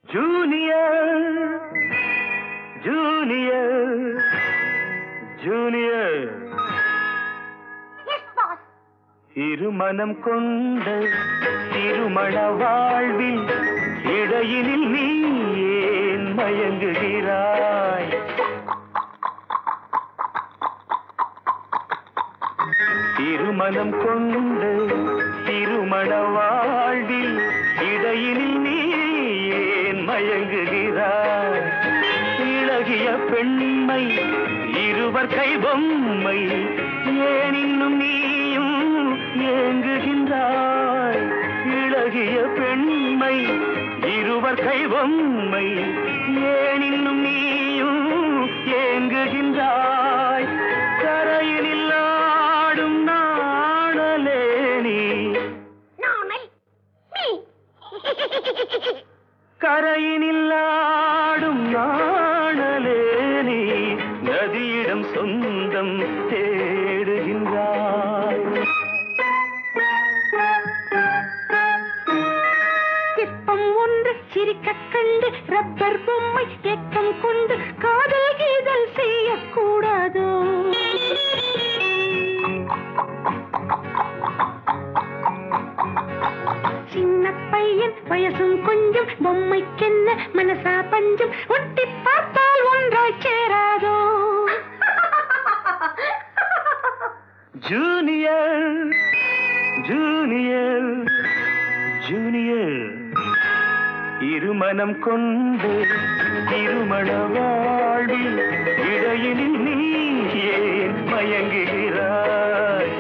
Junior junior junior yes boss இருமனம் கொண்ட திருமண வாழ்வில் இடையினில் நீ ஏன் மயங்குகிறாய் திருமணம் கொண்ட திருமண வாழ்வில் இடையினில் நீ ஏன் மயங்குகிறாய் இளகிய பெண்மை இருவர் கை பொம்மை ஏன் இன்னும் நீயும் ஏங்குகின்றாய் இளகிய பெண்மை இருவர் கை பொம்மை ஏன் இன்னும் நீயும் ஏங்குகின்றாய் கரையினில் ஆடும் நாணலே நீ நானை நீ கரையினில் ஆடும் நாணலே நீ நதியிடம் சொந்தம் தேடுகின்றாய் சிற்பம் ஒன்று சிரிக்கக் கண்டு ரப்பர் பொம்மை ஏக்கம் கொண்டு காதல் கீதல் செய்யக்கூடாதோ சின்ன பையன் வயசும் கொஞ்சம் பொம்மைக்கென்ன மனசா பஞ்சம் ஒட்டி பார்த்தால் ஒன்றாய் சேராதோ ஜூனியர் ஜூனியர் ஜூனியர் இருமனம் கொண்டு திருமண வாழ்வில் இடையினில் நீ ஏன் மயங்குகிறாய்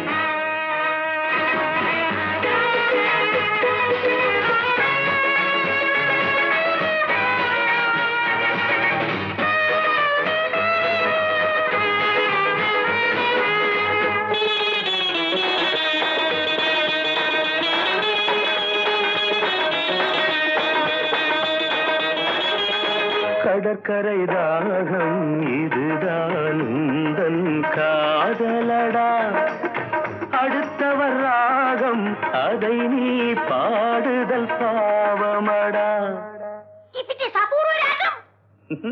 கடற்கரை தாகம் இதுதான் உந்தன் காதலடா அடுத்தவர் ராகம் அதை நீ பாடுதல் பாவமடா இப்படி சபூர்வ ராகம்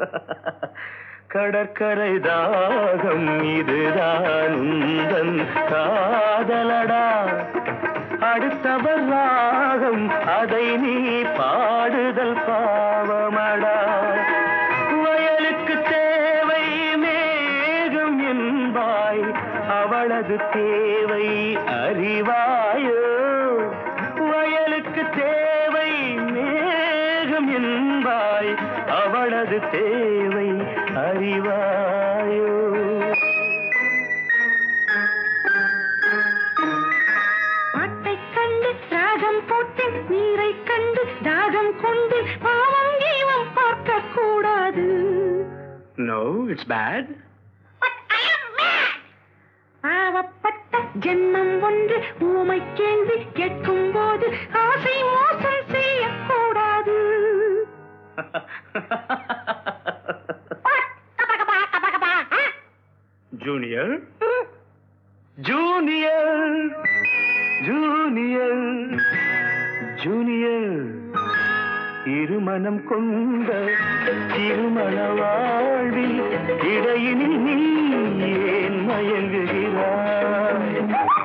கடற்கரை தாகம் இதுதான் உந்தன் காதலடா அடுத்தவர் ராகம் அதை நீ பாடுதல் பாவமடா வயலுக்கு தேவை மேகம் என்பாய் அவளது தேவை அறிவாயோ வயலுக்கு தேவை மேகம் என்பாய் அவளது தேவை அறிவாயோ பாட்டைக் கண்டு ராகம் போட்டேன் நீரை கண்டு தாகம் கொண்டு பாவம் ஜீவம் பார்க்க கூடாது நோ இட்ஸ் பேட் பாவப்பட்ட ஜென்மம் ஒன்று ஊமை கேள்வி கேட்கும் போது ஆசை மோசம் செய்யக்கூடாது ஜூனியர் ஜூனியர் ஜூனியர் ஜூனியர் இருமனம் கொண்ட திருமண வாழ்வில் இடையினில் நீ ஏன் மயங்குகிறாய்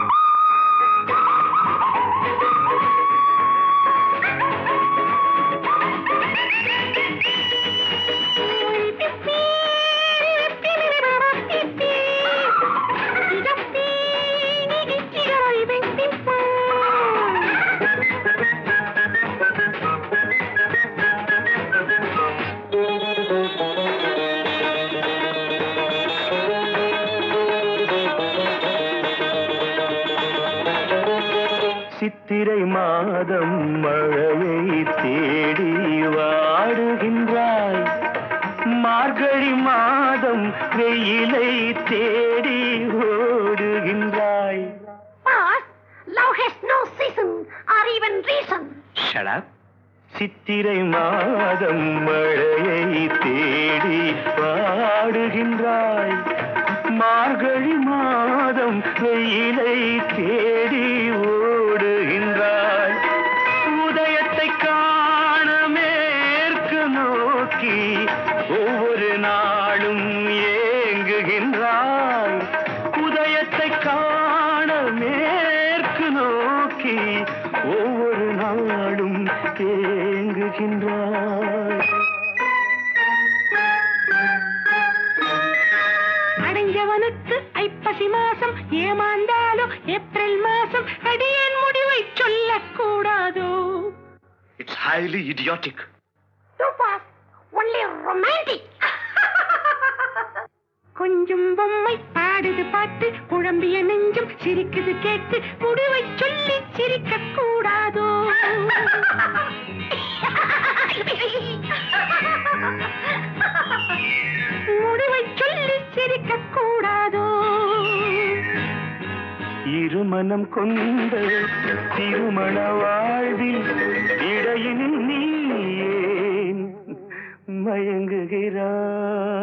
சித்திரை மாதம் மழையை தேடி வாடுகின்றாய் மார்கழி மாதம் வெயிலை தேடி ஓடுகின்றாய் Boss, love has no season or even reason. Shut up. சித்திரை மாதம் மழையை தேடி பாடுகின்றாய் மார்கழி மாதம் வெயிலை தேடி ஓடுகின்றாய் உதயத்தை காண மேகங்கள் தேங்குகின்றாய் அடைஞ்சவனுக்கு ஐப்பசி மாசம் ஏமாந்தாலும் ஏப்ரல் மாசம் அடியேன் முடிவை சொல்லக்கூடாதோ it's highly idiotic Too fast. Only romantic. கொஞ்சம் பொம்மை பாடுது பாட்டு குழம்பிய நெஞ்சம் சிரிக்குது கேட்டு முடிவை சொல்லி சிரிக்க கூடாதோ முடிவை சொல்லி சிரிக்க கூடாதோ இருமனம் கொண்ட திருமண வாழ்வில் இடையினில் நீ ஏன் மயங்குகிறாய்